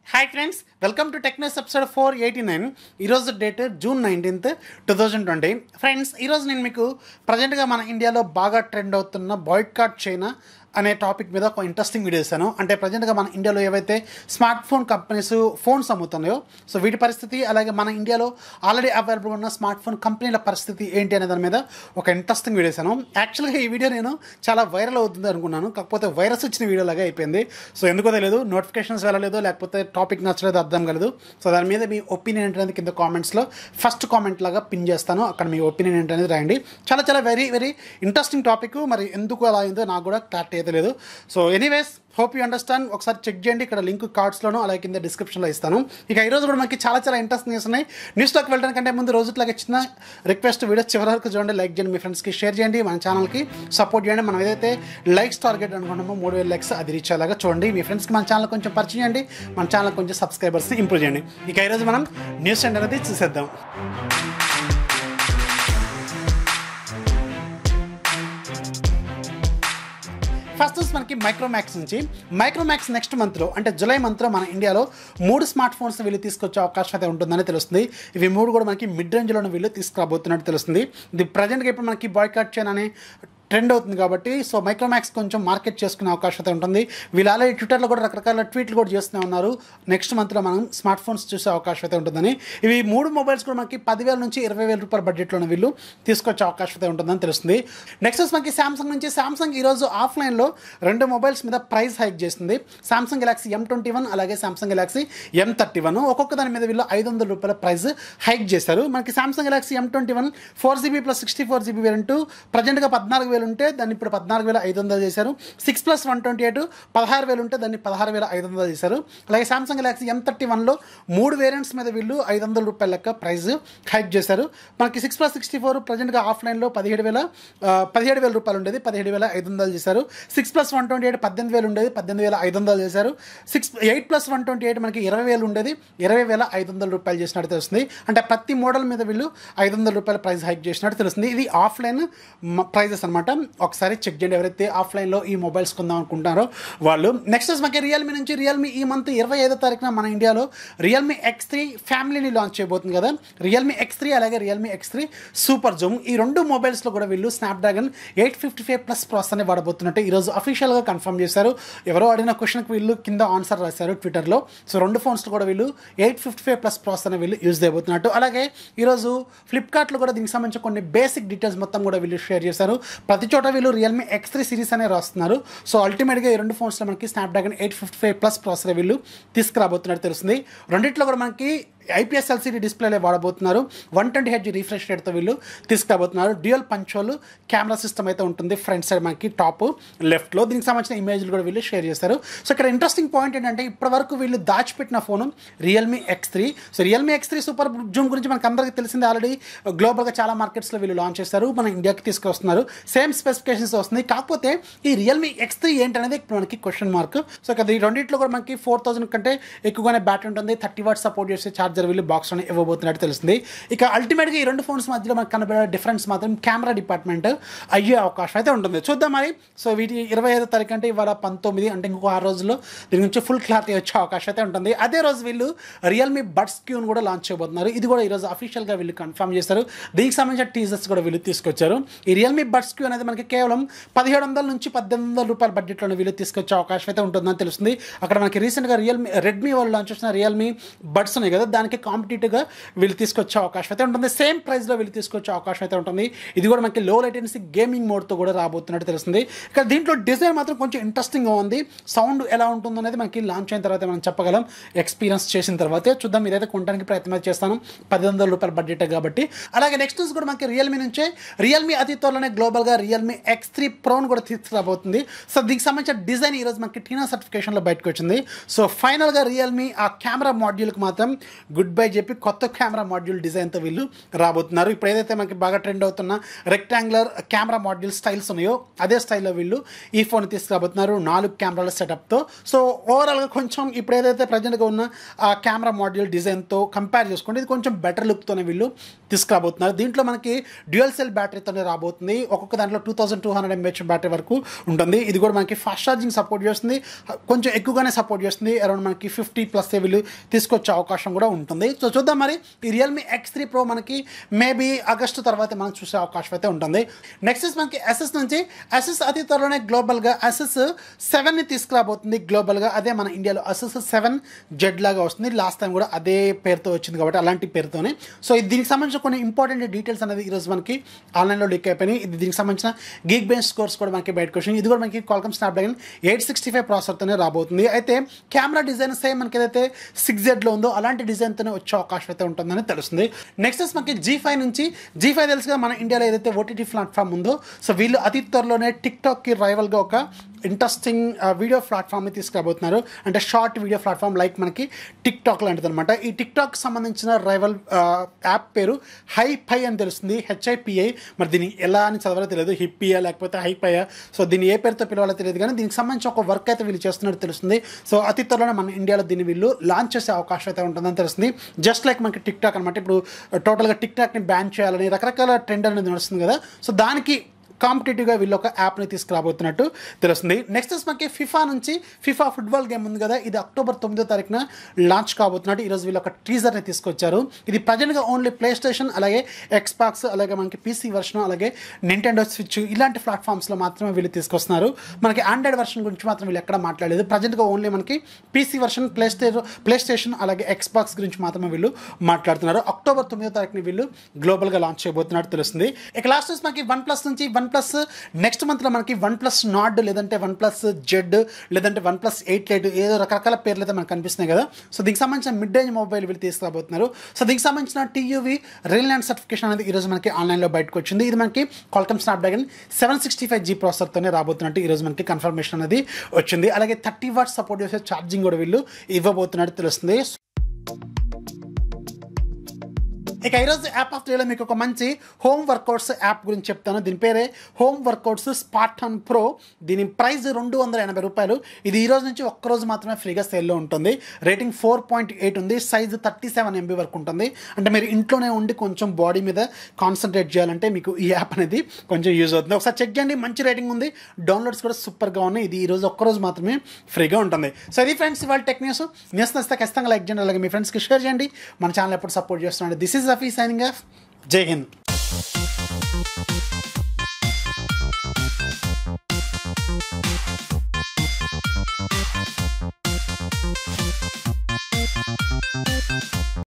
hi friends welcome to టెక్నస్ episode four eighty nine ఈరోజు date June nineteenth two thousand twenty friends ఈరోజు నేను మీకు ప్రజెంట్గా మన ఇండియాలో బాగా ట్రెండ్ అవుతున్న బాయ్కాట్ చైనా అనే టాపిక్ మీద ఒక ఇంట్రెస్టింగ్ వీడియో ఇస్తాను అంటే ప్రజెంట్గా మన ఇండియాలో ఏవైతే స్మార్ట్ ఫోన్ కంపెనీస్ ఫోన్స్ అమ్ముతున్నాయో సో వీటి పరిస్థితి అలాగే మన ఇండియాలో ఆల్రెడీ అవైలబుల్ ఉన్న స్మార్ట్ ఫోన్ కంపెనీల పరిస్థితి ఏంటి అనే దాని మీద ఒక ఇంట్రెస్టింగ్ వీడియో ఇస్తాను యాక్చువల్గా ఈ వీడియో నేను చాలా వైరల్ అవుతుంది అనుకున్నాను కాకపోతే వైరస్ వచ్చిన వీడియో లాగా అయిపోయింది సో ఎందుకో తెలియదు నోటిఫికేషన్స్ వెళ్ళలేదు లేకపోతే టాపిక్ నచ్చలేదు అర్థం కలదు సో దాని మీద మీ ఒపీనియన్ ఏంటనేది కింద కామెంట్స్లో ఫస్ట్ కామెంట్ లాగా పిన్ చేస్తాను అక్కడ మీ ఒపీనియన్ ఏంటనేది రాయండి చాలా చాలా వెరీ వెరీ ఇంట్రెస్టింగ్ టాపిక్ మరి ఎందుకు అలా అయిందో నాకు కూడా క్లారిటీ అయితే లేదు so anyways hope you understand ఒకసారి చెక్ చేయండి ఇక్కడ లింక్ కార్డ్స్లోను అలాగే కింద డిస్క్రిప్షన్లో ఇస్తాను ఇక ఈరోజు కూడా మనకి చాలా చాలా ఇంట్రెస్టింగ్ న్యూస్ ఉన్నాయి న్యూస్లోకి వెళ్ళడానికంటే ముందు రోజుట్లాగా చిన్న రిక్వెస్ట్ వీడియో చివరి వరకు చూడండి లైక్ చేయండి మీ ఫ్రెండ్స్కి షేర్ చేయండి మన ఛానల్కి సపోర్ట్ చేయండి మనం ఏదైతే లైక్స్ టార్గెట్ అనుకుంటామో మూడు వేల లైక్స్ అది రీచ్ అయ్యేలాగా చూడండి మీ ఫ్రెండ్స్కి మన ఛానల్ కొంచెం పరిచయం చేయండి మన ఛానల్ కొంచెం సబ్స్క్రైబర్స్ని ఇంప్రూవ్ చేయండి ఇక ఈరోజు మనం న్యూస్ అండ్ అనేది చూసేద్దాం ఫస్ట్ వచ్చి మనకి మైక్రోమాక్స్ నుంచి మైక్రోమాక్స్ నెక్స్ట్ మంత్లో అంటే జూలై మంత్లో మన ఇండియాలో మూడు స్మార్ట్ ఫోన్స్ వీళ్ళు తీసుకొచ్చే అవకాశం అయితే ఉంటుందని తెలుస్తుంది ఇవి మూడు కూడా మనకి మిడ్ రేంజ్లోనే వీళ్ళు తీసుకురాబోతున్నట్టు తెలుస్తుంది ఇది ప్రజెంట్గా ఇప్పుడు మనకి బాయ్కాట్ చైన్ అనే ట్రెండ్ అవుతుంది కాబట్టి సో మైక్రోమాక్స్ కొంచెం మార్కెట్ చేసుకునే అవకాశం అయితే ఉంటుంది వీళ్ళు ఆల్రెడీ ట్విట్టర్లో కూడా రకరకాల ట్వీట్లు కూడా చేస్తూనే ఉన్నారు నెక్స్ట్ మంత్లో మనం స్మార్ట్ ఫోన్స్ చూసే అవకాశం అయితే ఉంటుందని ఇవి మూడు మొబైల్స్ కూడా మనకి పదివేల నుంచి ఇరవై వేల రూపాయల బడ్జెట్లోనే వీళ్ళు తీసుకొచ్చే అవకాశం అయితే ఉంటుందని తెలుస్తుంది నెక్స్ట్ వచ్చి మనకి సామ్సంగ్ నుంచి సామ్సంగ్ ఈరోజు ఆఫ్లైన్లో రెండు మొబైల్స్ మీద ప్రైస్ హైక్ చేస్తుంది Samsung Galaxy M twenty one అలాగే Samsung Galaxy M thirty one ఒక్కొక్క దాని మీద వీళ్ళు ఐదు వందల రూపాయల ప్రైస్ హైక్ చేశారు మనకి Samsung Galaxy M twenty one four GB plus sixty four GB variant ప్రజెంట్గా పద్నాలుగు వేలు ఉంటే దాన్ని ఇప్పుడు పద్నాలుగు వేల ఐదు వందలు చేశారు six plus one twenty eight పదహారు వేలు ఉంటే దాన్ని పదహారు వేల ఐదు వందలు చేశారు అలాగే సామ్సంగ్ గెలాక్సీ ఎం థర్టీ వన్లో మూడు వేరియంట్స్ మీద వీళ్ళు ఐదు వందల రూపాయల లెక్క ప్రైస్ హైక్ చేశారు మనకి సిక్స్ ప్లస్ సిక్స్టీ ఫోర్ ప్రజెంట్గా ఆఫ్లైన్లో పదిహేడు వేల ఆ, పదిహేడు వేల రూపాయలు ఉండేది పదిహేడు వేల ఐదు వందలు చేశారు six plus one twenty eight పద్దెనిమిది వేలు ఉండేది పద్దెనిమిది వేల ఐదు వందలు చేశారు six eight plus one twenty eight మనకి ఇరవై వేలు ఉండేది ఇరవై వేల ఐదు వందల రూపాయలు చేసినట్టు తెలుస్తుంది అంటే ప్రతి మోడల్ మీద వీళ్ళు ఐదు వందల రూపాయల ప్రైస్ హైక్ చేసినట్టు తెలుస్తుంది ఇది ఆఫ్లైన్ ప్రైజెస్ అనమాట ఒకసారి చెక్ చేయండి ఎవరైతే ఆఫ్లైన్లో ఈ మొబైల్స్ కొందాం అనుకుంటున్నారో వాళ్ళు నెక్స్ట్ మనకి రియల్మీ నుంచి రియల్మీ ఈ మంత్ ఇరవై ఐదో తారీఖున మన ఇండియాలో రియల్మీ ఎక్స్ త్రీ ఫ్యామిలీని లాంచ్ చేయబోతుంది కదా రియల్మీ ఎక్స్ త్రీ అలాగే Realme X three super zoom ఈ రెండు మొబైల్స్లో కూడా వీళ్ళు Snapdragon eight fifty five plus ప్రాసెసర్ని వాడబోతున్నట్టు ఈరోజు అఫీషియల్గా కన్ఫర్మ్ చేశారు ఎవరో అడిగిన క్వశ్చన్కి వీళ్ళు కింద ఆన్సర్ రాశారు ట్విట్టర్లో సో రెండు ఫోన్స్లో కూడా వీళ్ళు ఎయిట్ ఫిఫ్టీ ఫైవ్ ప్లస్ ప్రాసెసర్ని వీళ్ళు యూజ్ చేయబోతున్నట్టు అలాగే ఈరోజు ఫ్లిప్కార్ట్లో కూడా దీనికి సంబంధించిన కొన్ని బేసిక్ డీటెయిల్స్ మొత్తం కూడా వీళ్ళు షేర్ చేశారు ప్రతి చోట వీళ్ళు రియల్మీ ఎక్స్ త్రీ సిరీస్ అనే రాస్తున్నారు సో అల్టిమేట్గా ఈ రెండు ఫోన్స్లో మనకి Snapdragon eight fifty five plus processor వీళ్ళు తీసుకురాబోతున్నట్టు తెలుస్తుంది రెండిట్లో కూడా మనకి ఐపీఎస్ ఎల్సీడీ డిస్ప్లేలే వాడబోతున్నారు వన్ ట్వంటీ హెచ్ రిఫ్రెష్ రేట్తో వీళ్ళు తీసుకురాబోతున్నారు డ్యూయల్ పంచోల్ కెమెరా సిస్టమ్ అయితే ఉంటుంది ఫ్రంట్ సైడ్ మనకి టాప్ లెఫ్ట్లో దీనికి సంబంధించిన ఇమేజ్లు కూడా వీళ్ళు షేర్ చేస్తారు సో ఇక్కడ ఇంట్రెస్టింగ్ పాయింట్ ఏంటంటే ఇప్పటివరకు వీళ్ళు దాచిపెట్టిన phone Realme X three so Realme X three super zoom గురించి మనకు అందరికీ తెలిసింది ఆల్రెడీ గ్లోబల్గా చాలా మార్కెట్స్లో వీళ్ళు లాంచ్ చేస్తారు మన ఇండియాకి తీసుకొస్తున్నారు సేమ్ స్పెసిఫికేషన్స్ వస్తుంది కాకపోతే ఈ రియల్మీ ఎక్స్ త్రీ ఏంటనేది ఇప్పుడు మనకి క్వశ్చన్ మార్క్ సో ఇక్కడ ఈ రెండింటిలో కూడా మనకి ఫోర్ థౌసండ్ కంటే ఎక్కువగానే బ్యాటరీ ఉంటుంది థర్టీ వాట్ సపోర్ట్ చేసే ఛార్జర్ వీళ్ళు బాక్స్లోనే ఇవ్వబోతున్నట్టు తెలుస్తుంది ఇక అల్టిమేట్గా ఈ రెండు ఫోన్స్ మధ్యలో మనకు కనబడే డిఫరెన్స్ మాత్రం కెమెరా డిపార్ట్మెంట్ అయ్యే అవకాశం అయితే ఉంటుంది చూద్దాం మరి సో వీటి ఇరవై ఐదో తారీఖు అంటే ఇవాళ పంతొమ్మిది అంటే ఇంకో ఆరు రోజుల్లో దీని గురించి ఫుల్ క్లారిటీ వచ్చే అవకాశం అయితే ఉంటుంది అదే రోజు వీళ్ళు రియల్మీ బడ్స్ క్యూన్ కూడా లాంచ్ చేయబోతున్నారు ఇది కూడా ఈరోజు అఫీషియల్గా వీళ్ళు కన్ఫర్మ్ చేస్తారు దీనికి సంబంధించిన టీజర్స్ కూడా వీళ్ళు తీసుకొచ్చారు ఈ రియల్మీ బడ్స్ క్యూ అనేది మనకి కేవలం పదిహేడు వందల నుంచి పద్దెనిమిది వందల రూపాయల బడ్జెట్లోనే వీళ్ళు తీసుకొచ్చే అవకాశం అయితే ఉంటుందని తెలుస్తుంది అక్కడ మనకి రీసెంట్గా రియల్మీ రెడ్మీ వాళ్ళు లాంచ్ చేసిన రియల్మీ బడ్స్ ఉన్నాయి కదా దానికి కాంపిటేటివ్గా వీళ్ళు తీసుకొచ్చే అవకాశం అయితే ఉంటుంది సేమ్ ప్రైస్లో వీళ్ళు తీసుకొచ్చే అవకాశం అయితే ఉంటుంది ఇది కూడా మనకి లో లైటెన్సీ గేమింగ్ మోడ్తో కూడా రాబోతున్నట్టు తెలుస్తుంది ఇక్కడ దీంట్లో డిజైన్ మాత్రం కొంచెం ఇంట్రెస్టింగ్గా ఉంది సౌండ్ ఎలా ఉంటుందో అనేది మనకి లాంచ్ అయిన తర్వాత మనం చెప్పగలం ఎక్స్పీరియన్స్ చేసిన తర్వాతే చూద్దాం ఇదైతే కొనడానికి ప్రయత్నం చేస్తాను పది వందల రూపాయల బడ్జెట్ కాబట్టి అలాగే నెక్స్ట్ న్యూస్ కూడా మనకి రియల్మీ నుంచే రియల్మీ అతి త్వరలోనే గ్లోబల్గా రియల్మీ ఎక్స్ త్రీ ప్రోన్ కూడా తీసుకురాబోతుంది సో దీనికి సంబంధించిన డిజైన్ ఈరోజు మనకి టీనా సర్టిఫికేషన్లో బయటకు వచ్చింది సో ఫైనల్గా రియల్మీ ఆ కెమెరా మాడ్యూల్కి మాత్రం గుడ్ బై చెప్పి కొత్త కెమెరా మాడ్యూల్ డిజైన్తో వీళ్ళు రాబోతున్నారు ఇప్పుడు ఏదైతే మనకి బాగా ట్రెండ్ అవుతున్న రెక్టాంగులర్ కెమెరా మాడ్యూల్ స్టైల్స్ ఉన్నాయో అదే స్టైల్లో వీళ్ళు ఈ ఫోన్ తీసుకురాబోతున్నారు నాలుగు కెమెరాల సెటప్తో సో ఓవరాల్గా కొంచెం ఇప్పుడు ఏదైతే ప్రజెంట్గా ఉన్న ఆ కెమెరా మాడ్యూల్ డిజైన్తో కంపేర్ చేసుకుంటే ఇది కొంచెం బెటర్ లుక్తోనే వీళ్ళు తీసుకురాబోతున్నారు దీంట్లో మనకి డ్యూయల్ సెల్ బ్యాటరీతోనే రాబోతుంది ఒక్కొక్క దాంట్లో two thousand two hundred MH battery వరకు ఉంటుంది ఇది కూడా మనకి ఫాస్ట్ ఛార్జింగ్ సపోర్ట్ చేస్తుంది కొంచెం ఎక్కువగానే సపోర్ట్ చేస్తుంది అరౌండ్ మనకి ఫిఫ్టీ ప్లస్ వీళ్ళు తీసుకొచ్చే అవకాశం కూడా ఉంటుంది సో చూద్దాం మరి ఈ రియల్మీ ఎక్స్ త్రీ ప్రో మనకి మేబీ ఆగస్టు తర్వాత మనం చూసే అవకాశం అయితే ఉంటుంది నెక్స్ట్ ఇస్ మనకి ఎస్ఎస్ నుంచి ఎస్ఎస్ అతి త్వరలోనే గ్లోబల్గా ఎస్ఎస్ సెవెన్ని తీసుకురాబోతుంది గ్లోబల్గా అదే మన ఇండియాలో ఎస్ఎస్ సెవెన్ జెడ్ లాగా వస్తుంది లాస్ట్ టైం కూడా అదే పేరుతో వచ్చింది కాబట్టి అలాంటి పేరుతోనే సో ఇది దీనికి సంబంధించిన కొన్ని ఇంపార్టెంట్ డీటెయిల్స్ అనేది ఈరోజు మనకి ఆన్లైన్లో లీక్ అయిపోయినాయి ఇది దీనికి సంబంధించిన గీక్ బెంచ్ స్కోర్స్ కూడా మనకి బయటకు వచ్చింది ఇది కూడా మనకి Qualcomm Snapdragon eight sixty five ప్రాసెసర్తోనే రాబోతుంది అయితే కెమెరా డిజైన్ సేమ్ మనకి ఏదైతే సిక్స్ జెడ్లో ఉందో అలాంటి డిజైన్తోనే వచ్చే అవకాశం అయితే ఉంటుందని తెలుస్తుంది నెక్స్ట్ ఇస్ మనకి జీ ఫైవ్ నుంచి జీ ఫైవ్ తెలుసుగా మన ఇండియాలో ఏదైతే ఓటీటీ ప్లాట్ఫామ్ ఉందో సో వీళ్ళు అతి త్వరలోనే టిక్ టాక్కి రైవల్గా ఒక ఇంట్రెస్టింగ్ వీడియో ప్లాట్ఫామ్ని తీసుకురాబోతున్నారు అంటే షార్ట్ వీడియో ప్లాట్ఫామ్ లైక్ మనకి టిక్ టాక్ లాంటిది అనమాట ఈ టిక్ టాక్ సంబంధించిన రైవల్ యాప్ పేరు హై పై అని తెలుస్తుంది హెచ్ఐపిఐ మరి దీన్ని ఎలా అని చదవాలో తెలియదు హిప్పియా లేకపోతే హైపైయా సో దీన్ని ఏ పేరుతో పిలవాలో తెలియదు కానీ దీనికి సంబంధించి ఒక వర్క్ అయితే వీళ్ళు చేస్తున్నట్టు తెలుస్తుంది సో అతి త్వరలోనే మన ఇండియాలో దీన్ని వీళ్ళు లాంచ్ చేసే అవకాశం అయితే ఉంటుందని తెలుస్తుంది జస్ట్ లైక్ మనకి టిక్ టాక్ అనమాట ఇప్పుడు టోటల్గా టిక్ టాక్ని బ్యాన్ చేయాలని రకరకాల ట్రెండ్ అనేది నడుస్తుంది కదా సో దానికి కాంపిటేటివ్గా వీళ్ళు ఒక యాప్ని తీసుకురాబోతున్నట్టు తెలుస్తుంది నెక్స్ట్ మనకి ఫిఫా నుంచి ఫిఫా ఫుట్బాల్ గేమ్ ఉంది కదా ఇది అక్టోబర్ తొమ్మిదో తారీఖున లాంచ్ కాబోతున్నట్టు ఈరోజు వీళ్ళు ఒక టీజర్ని తీసుకొచ్చారు ఇది ప్రజెంట్గా ఓన్లీ ప్లే స్టేషన్ అలాగే ఎక్స్బాక్స్ అలాగే మనకి పీసీ వర్షన్ అలాగే నింటెండో స్విచ్ ఇలాంటి ప్లాట్ఫామ్స్లో మాత్రమే వీళ్ళు తీసుకొస్తున్నారు మనకి ఆండ్రాయిడ్ వర్షన్ గురించి మాత్రం వీళ్ళు ఎక్కడ మాట్లాడలేదు ప్రజెంట్గా ఓన్లీ మనకి PC version play stay PlayStation అలాగే ఎక్స్బాక్స్ గురించి మాత్రమే వీళ్ళు మాట్లాడుతున్నారు అక్టోబర్ తొమ్మిదో తారీఖుని వీళ్ళు గ్లోబల్గా లాంచ్ చేయబోతున్నట్టు తెలుస్తుంది ఇక లాస్ట్ మనకి వన్ ప్లస్ నుంచి వన్ ప్లస్ నెక్స్ట్ మంత్లో మనకి వన్ ప్లస్ నాడ్ లేదంటే వన్ ప్లస్ జెడ్ లేదంటే వన్ ప్లస్ ఎయిట్ లైట్ ఏదో రకరకాల పేర్లు అయితే మనకు కనిపిస్తున్నాయి కదా సో దీనికి సంబంధించిన మిడ్ రేంజ్ మొబైల్ వీళ్ళు తీసుకురాబోతున్నారు సో దీనికి సంబంధించిన టీయూవీ రియల్ ల్యాండ్ సర్టిఫికేషన్ అనేది ఈరోజు మనకి ఆన్లైన్లో బయటకు వచ్చింది ఇది మనకి Qualcomm Snapdragon seven sixty five G ప్రాసెసర్తోనే రాబోతున్నట్టు ఈరోజు మనకి కన్ఫర్మేషన్ అనేది వచ్చింది అలాగే థర్టీ వాట్స్ సపోర్ట్ చేసే ఛార్జింగ్ కూడా వీళ్ళు ఇవ్వబోతున్నట్టు తెలుస్తుంది ఇక ఈరోజు యాప్ ఆఫ్ డేలో మీకు ఒక మంచి హోమ్ వర్కౌట్స్ యాప్ గురించి చెప్తాను దీని పేరే హోమ్ వర్కౌట్స్ స్పార్టన్ ప్రో దీని ప్రైస్ రెండు వందల ఎనభై రూపాయలు ఇది ఈ రోజు నుంచి ఒక్కరోజు మాత్రమే ఫ్రీగా సేల్లో ఉంటుంది రేటింగ్ ఫోర్ పాయింట్ ఎయిట్ ఉంది సైజ్ థర్టీ సెవెన్ ఎంబీ వరకు ఉంటుంది అంటే మీరు ఇంట్లోనే ఉండి కొంచెం బాడీ మీద కాన్సన్ట్రేట్ చేయాలంటే మీకు ఈ యాప్ అనేది కొంచెం యూజ్ అవుతుంది ఒకసారి చెక్ చేయండి మంచి రేటింగ్ ఉంది డౌన్లోడ్స్ కూడా సూపర్గా ఉన్నాయి ఇది ఈ రోజు ఒక్కరోజు మాత్రమే ఫ్రీగా ఉంటుంది సో ఇది ఫ్రెండ్స్ ఇవాళ టెక్ న్యూస్ న్యూస్ నచ్చితే ఖచ్చితంగా లైక్ చేయండి అలాగే మీ ఫ్రెండ్స్కి షేర్ చేయండి మన ఛానల్ ఎప్పుడు సపోర్ట్ చేస్తున్నాడు this is Rafi signing off Jai Hind